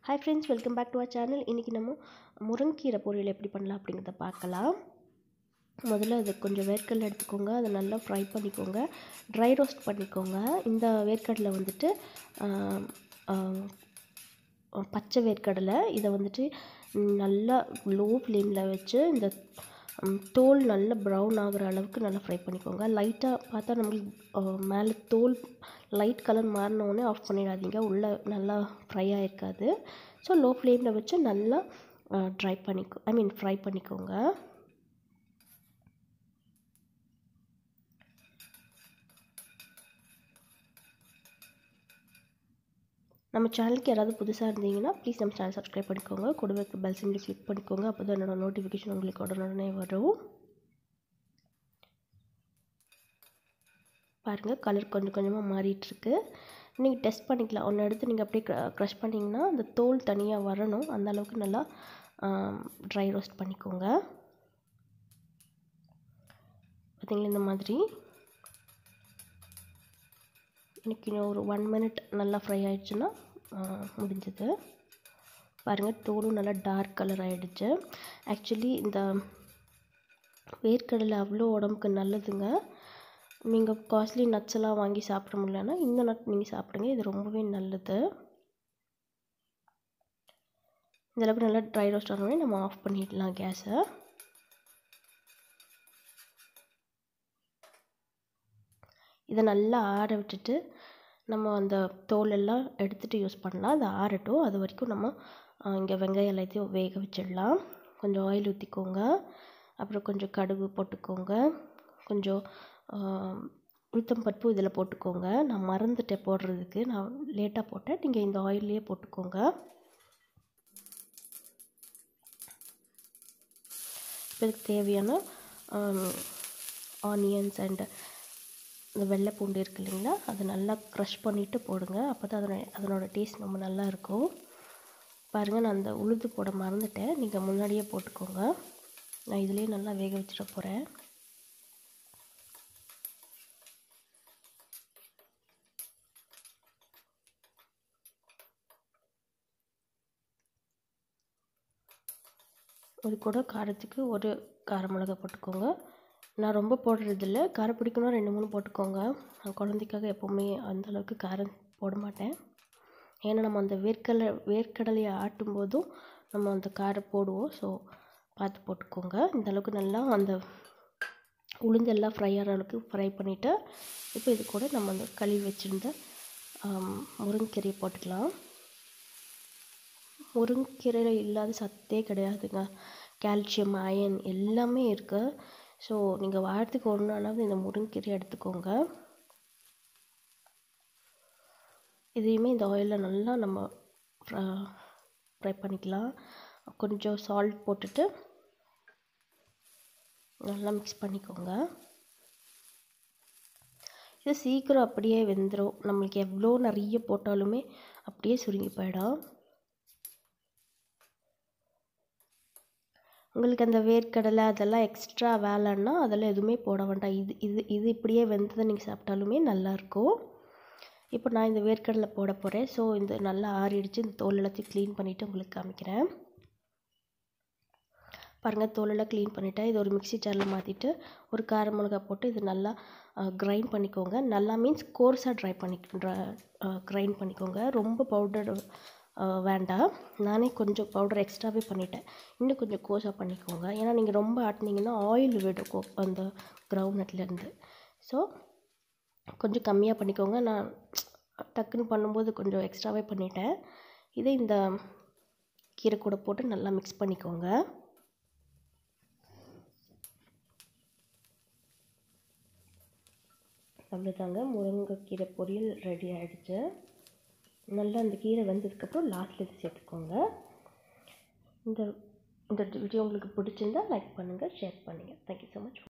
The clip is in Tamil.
hi friends welcome back to our channel இன்றைக்கி நம்ம முருங்கீரை பொரியல் எப்படி பண்ணலாம் அப்படிங்கிறத பார்க்கலாம் முதல்ல அது கொஞ்சம் வேர்க்கடலை எடுத்துக்கோங்க அதை நல்லா ஃப்ரை பண்ணிக்கோங்க ட்ரை ரோஸ்ட் பண்ணிக்கோங்க இந்த வேர்க்கடலை வந்துட்டு ஆம், ஆம், பச்சை வேர்க்கடலை இதை வந்துட்டு நல்லா லோ ஃப்ளேமில் வச்சு இந்த ம், தோல் நல்லா ப்ரௌன் ஆகுற அளவுக்கு நல்லா ஃப்ரை பண்ணிக்கோங்க லைட்டாக பார்த்தா நம்மளுக்கு மேலே தோல் லைட் கலர் மாறினோடனே ஆஃப் பண்ணிடாதீங்க உள்ளே நல்லா ஃப்ரை ஆகிருக்காது ஸோ லோ ஃப்ளேமில் வச்சு நல்லா ட்ரை பண்ணிக்கோ ஐ மீன் ஃப்ரை பண்ணிக்கோங்க நம்ம சேனலுக்கு யாராவது புதுசாக இருந்தீங்கன்னா ப்ளீஸ் நம்ம சேனல் சப்ஸ்கிரைப் பண்ணிக்கோங்க கூடவே இருக்க பெல் சிம்லி கிளிக் பண்ணிக்கோங்க அப்போ தான் என்னோட நோட்டிஃபிகேஷன் உங்களுக்கு உடனே வரும் பாருங்கள் கலர் கொஞ்சம் கொஞ்சமாக மாறிட்டுருக்கு நீங்கள் டெஸ்ட் பண்ணிக்கலாம் ஒன்று எடுத்து நீங்கள் அப்படியே க்ரஷ் பண்ணிங்கன்னா அந்த தோல் தனியாக வரணும் அந்த அளவுக்கு நல்லா ட்ரை ரோஸ்ட் பண்ணிக்கோங்க பார்த்தீங்களா இந்த மாதிரி எனக்கு இன்னும் ஒரு ஒன் மினிட் நல்லா ஃப்ரை ஆயிடுச்சுன்னா முடிஞ்சது பாருங்கள் தோலும் நல்லா டார்க் கலர் ஆகிடுச்சு ஆக்சுவலி இந்த வேர்க்கடலை அவ்வளோ உடம்புக்கு நல்லதுங்க நீங்கள் காஸ்ட்லி நட்ஸ் எல்லாம் வாங்கி சாப்பிட முடியலன்னா இந்த நட் நீங்கள் சாப்பிடுங்க இது ரொம்பவே நல்லது இந்த அளவுக்கு நல்லா ட்ரை ரோஸ்ட் ஆனோடனே நம்ம ஆஃப் பண்ணிடலாம் கேஸை இதை நல்லா ஆற விட்டுட்டு நம்ம அந்த தோல் எல்லாம் எடுத்துகிட்டு யூஸ் பண்ணலாம் அது ஆறட்டும் அது வரைக்கும் நம்ம இங்கே வெங்காயம் எல்லாத்தையும் வேக வச்சிடலாம் கொஞ்சம் ஆயில் ஊற்றிக்கோங்க அப்புறம் கொஞ்சம் கடுகு போட்டுக்கோங்க கொஞ்சம் உளுத்தம் பருப்பு இதில் போட்டுக்கோங்க நான் மறந்துட்டேன் போடுறதுக்கு நான் லேட்டாக போட்டேன் நீங்கள் இந்த ஆயிலே போட்டுக்கோங்க இதுக்கு தேவையான ஆனியன்ஸ் அண்ட் இந்த வெள்ளை பூண்டு இருக்கு இல்லைங்களா அதை நல்லா க்ரஷ் பண்ணிவிட்டு போடுங்க அப்போ தான் அதோட அதனோட டேஸ்ட் ரொம்ப நல்லா இருக்கும் பாருங்கள் நான் அந்த உளுந்து போட மறந்துட்டேன் நீங்கள் முன்னாடியே போட்டுக்கோங்க நான் இதுலேயே நல்லா வேக வச்சிட போகிறேன் அது கூட காரத்துக்கு ஒரு கார மிளகா போட்டுக்கோங்க நான் ரொம்ப போடுறதில்ல காரம் பிடிக்கணும் ரெண்டு மூணு போட்டுக்கோங்க நான் குழந்தைக்காக எப்போவுமே அந்தளவுக்கு காரம் போட மாட்டேன் ஏன்னா நம்ம அந்த வேர்க்கடலை வேர்க்கடலையை ஆட்டும் போதும் நம்ம அந்த காரம் போடுவோம் ஸோ பார்த்து போட்டுக்கோங்க இந்த அளவுக்கு நல்லா அந்த உளுந்தெல்லாம் ஃப்ரை ஆகிற அளவுக்கு ஃப்ரை பண்ணிவிட்டு இப்போ இது கூட நம்ம அந்த கழுவி வச்சுருந்த முருங்கைக்கீரையை போட்டுக்கலாம் முருங்கீரையில் இல்லாத சத்தே கிடையாதுங்க கால்சியம் அயன் எல்லாமே இருக்குது ஸோ நீங்கள் வாரத்துக்கு ஒரு நாளாவது இந்த முருங்கீரை எடுத்துக்கோங்க இதையுமே இந்த ஆயிலில் நல்லா நம்ம ஃப்ரை பண்ணிக்கலாம் கொஞ்சம் சால்ட் போட்டுட்டு நல்லா மிக்ஸ் பண்ணிக்கோங்க இது சீக்கிரம் அப்படியே வெந்துடும் நம்மளுக்கு எவ்வளோ நிறைய போட்டாலுமே அப்படியே சுருங்கி போயிடும் உங்களுக்கு அந்த வேர்க்கடலை அதெல்லாம் எக்ஸ்ட்ரா வேலைன்னா அதெல்லாம் எதுவுமே போட வேண்டாம் இது இது இது இப்படியே வெந்ததை நீங்கள் சாப்பிட்டாலுமே நல்லாயிருக்கும் இப்போ நான் இந்த வேர்க்கடலை போட போகிறேன் ஸோ இந்த நல்லா ஆறிடுச்சு இந்த தோல் எல்லாத்தையும் க்ளீன் பண்ணிவிட்டு உங்களுக்கு காமிக்கிறேன் பாருங்கள் தோலெல்லாம் க்ளீன் பண்ணிவிட்டேன் இது ஒரு மிக்சி ஜாரில் மாற்றிட்டு ஒரு கார மிளகா போட்டு இது நல்லா கிரைண்ட் பண்ணிக்கோங்க நல்லா மீன்ஸ் கோர்ஸாக ட்ரை பண்ணி கிரைண்ட் பண்ணிக்கோங்க ரொம்ப பவுடர் வேண்டாம் நானே கொஞ்சம் பவுடர் எக்ஸ்ட்ராவே பண்ணிட்டேன் இன்னும் கொஞ்சம் கோஸாக பண்ணிக்கோங்க ஏன்னா நீங்கள் ரொம்ப ஆட்டினீங்கன்னா ஆயில் விடும் அந்த கிரவுண்ட்நட்லேருந்து ஸோ கொஞ்சம் கம்மியாக பண்ணிக்கோங்க நான் டக்குன்னு பண்ணும்போது கொஞ்சம் எக்ஸ்ட்ராவே பண்ணிட்டேன் இதை இந்த கீரை கூட போட்டு நல்லா மிக்ஸ் பண்ணிக்கோங்க அவ்வளோதாங்க முருங்கைக்கீரை பொரியல் ரெடி ஆகிடுச்சு நல்லா அந்த கீரை வெந்ததுக்கப்புறம் லாஸ்ட்டில் இது சேர்த்துக்கோங்க இந்த இந்த வீடியோ உங்களுக்கு பிடிச்சிருந்தா லைக் பண்ணுங்கள் ஷேர் பண்ணுங்கள் தேங்க்யூ ஸோ மச்